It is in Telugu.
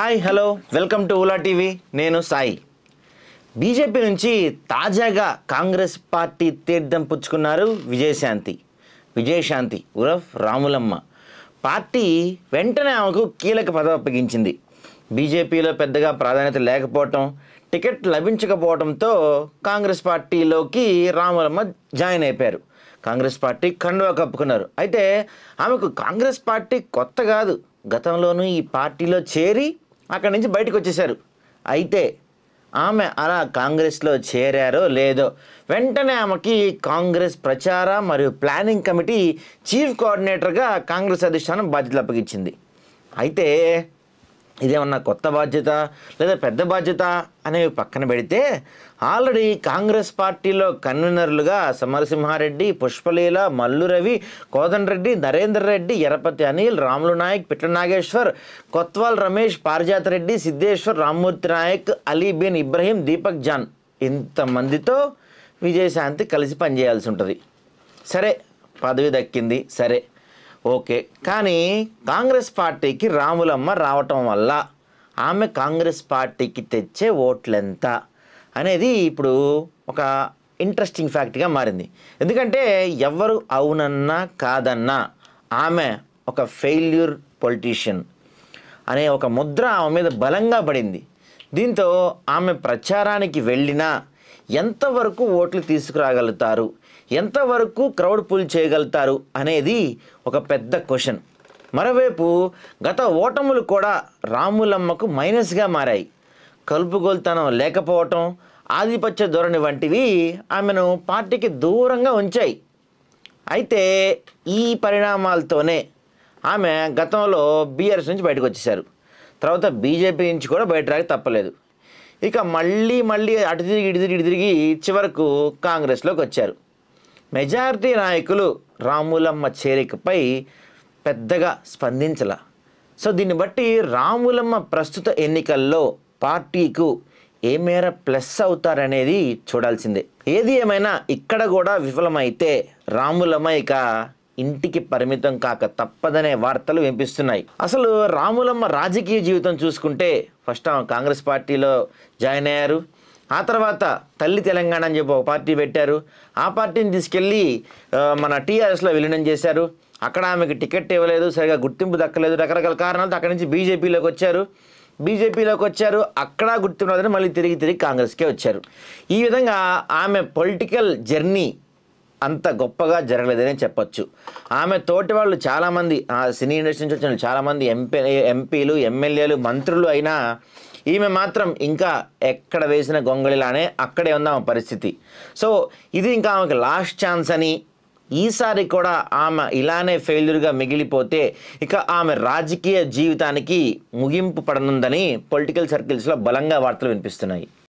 హాయ్ హలో వెల్కమ్ టు ఊలా టీవీ నేను సాయి బీజేపీ నుంచి తాజాగా కాంగ్రెస్ పార్టీ తీర్థం పుచ్చుకున్నారు విజయశాంతి విజయశాంతి ఉరఫ్ రాములమ్మ పార్టీ వెంటనే ఆమెకు కీలక పదవి అప్పగించింది బీజేపీలో పెద్దగా ప్రాధాన్యత లేకపోవటం టికెట్ లభించకపోవడంతో కాంగ్రెస్ పార్టీలోకి రాములమ్మ జాయిన్ అయిపోయారు కాంగ్రెస్ పార్టీ కండువా కప్పుకున్నారు అయితే ఆమెకు కాంగ్రెస్ పార్టీ కొత్త కాదు గతంలోనూ ఈ పార్టీలో చేరి అక్కడి నుంచి బయటకు వచ్చేసారు అయితే ఆమె అలా కాంగ్రెస్లో చేరారో లేదో వెంటనే ఆమెకి కాంగ్రెస్ ప్రచార మరియు ప్లానింగ్ కమిటీ చీఫ్ కోఆర్డినేటర్గా కాంగ్రెస్ అధిష్టానం బాధ్యతలు అప్పగించింది అయితే ఇదేమన్నా కొత్త బాధ్యత లేదా పెద్ద బాధ్యత అనేవి పక్కన పెడితే ఆల్రెడీ కాంగ్రెస్ పార్టీలో కన్వీనర్లుగా సమరసింహారెడ్డి పుష్పలీల మల్లు రవి కోదండరెడ్డి నరేందర్ రెడ్డి ఎరపతి అనిల్ రాములు నాయక్ పిట్ల నాగేశ్వర్ కొత్వాల్ రమేష్ పారిజాత రెడ్డి సిద్ధేశ్వర్ రామ్మూర్తి నాయక్ అలీ బిన్ ఇబ్రహీం దీపక్ జాన్ ఇంతమందితో విజయశాంతి కలిసి పనిచేయాల్సి ఉంటుంది సరే పదవి దక్కింది సరే ఓకే కానీ కాంగ్రెస్ పార్టీకి రాములమ్మ రావటం వల్ల ఆమె కాంగ్రెస్ పార్టీకి తెచ్చే ఓట్లెంత అనేది ఇప్పుడు ఒక ఇంట్రెస్టింగ్ ఫ్యాక్ట్గా మారింది ఎందుకంటే ఎవరు అవునన్నా కాదన్నా ఆమె ఒక ఫెయిల్యూర్ పొలిటీషియన్ అనే ఒక ముద్ర ఆమె మీద బలంగా పడింది దీంతో ఆమె ప్రచారానికి వెళ్ళినా ఎంతవరకు ఓట్లు తీసుకురాగలుగుతారు ఎంతవరకు క్రౌడ్ పుల్ చేయగలుగుతారు అనేది ఒక పెద్ద క్వశ్చన్ మరోవైపు గత ఓటములు కూడా రాములమ్మకు మైనస్గా మారాయి కలుపుగోలుతనం లేకపోవటం ఆధిపత్య ధోరణి వంటివి ఆమెను పార్టీకి దూరంగా ఉంచాయి అయితే ఈ పరిణామాలతోనే ఆమె గతంలో బీఆర్ఎస్ నుంచి బయటకు వచ్చేసారు తర్వాత బీజేపీ నుంచి కూడా బయట రాక తప్పలేదు ఇక మళ్ళీ మళ్ళీ అటు తిరిగి ఇటు తిరిగి ఇటు తిరిగి చివరకు కాంగ్రెస్లోకి వచ్చారు మెజారిటీ నాయకులు రాములమ్మ చేరికపై పెద్దగా స్పందించల సో దీన్ని బట్టి రాములమ్మ ప్రస్తుత ఎన్నికల్లో పార్టీకు ఏ మేర ప్లస్ అవుతారనేది చూడాల్సిందే ఏది ఏమైనా ఇక్కడ కూడా విఫలమైతే రాములమ్మ ఇక ఇంటికి పరిమితం కాక తప్పదనే వార్తలు వినిపిస్తున్నాయి అసలు రాములమ్మ రాజకీయ జీవితం చూసుకుంటే ఫస్ట్ ఆమె కాంగ్రెస్ పార్టీలో జాయిన్ అయ్యారు ఆ తర్వాత తల్లి తెలంగాణ అని చెప్పి ఒక పార్టీ పెట్టారు ఆ పార్టీని తీసుకెళ్ళి ఆ, మన టీఆర్ఎస్లో విలీనం చేశారు అక్కడ ఆమెకి టికెట్ ఇవ్వలేదు సరిగా గుర్తింపు దక్కలేదు రకరకాల కారణాలతో అక్కడి నుంచి బీజేపీలోకి వచ్చారు బీజేపీలోకి వచ్చారు అక్కడ గుర్తింపు రాదని మళ్ళీ తిరిగి తిరిగి కాంగ్రెస్కే వచ్చారు ఈ విధంగా ఆమె పొలిటికల్ జర్నీ అంత గొప్పగా జరగలేదని చెప్పొచ్చు ఆమె తోటి వాళ్ళు చాలామంది ఆ సినీ ఇండస్ట్రీ నుంచి వచ్చిన వాళ్ళు చాలామంది ఎంపీ ఎంపీలు ఎమ్మెల్యేలు మంత్రులు అయినా ఈమె మాత్రం ఇంకా ఎక్కడ వేసిన గొంగళిలానే అక్కడే ఉంది ఆమె పరిస్థితి సో ఇది ఇంకా ఆమెకు లాస్ట్ ఛాన్స్ అని ఈసారి కూడా ఆమె ఇలానే ఫెయిల్యూర్గా మిగిలిపోతే ఇక ఆమె రాజకీయ జీవితానికి ముగింపు పడనుందని పొలిటికల్ సర్కిల్స్లో బలంగా వార్తలు వినిపిస్తున్నాయి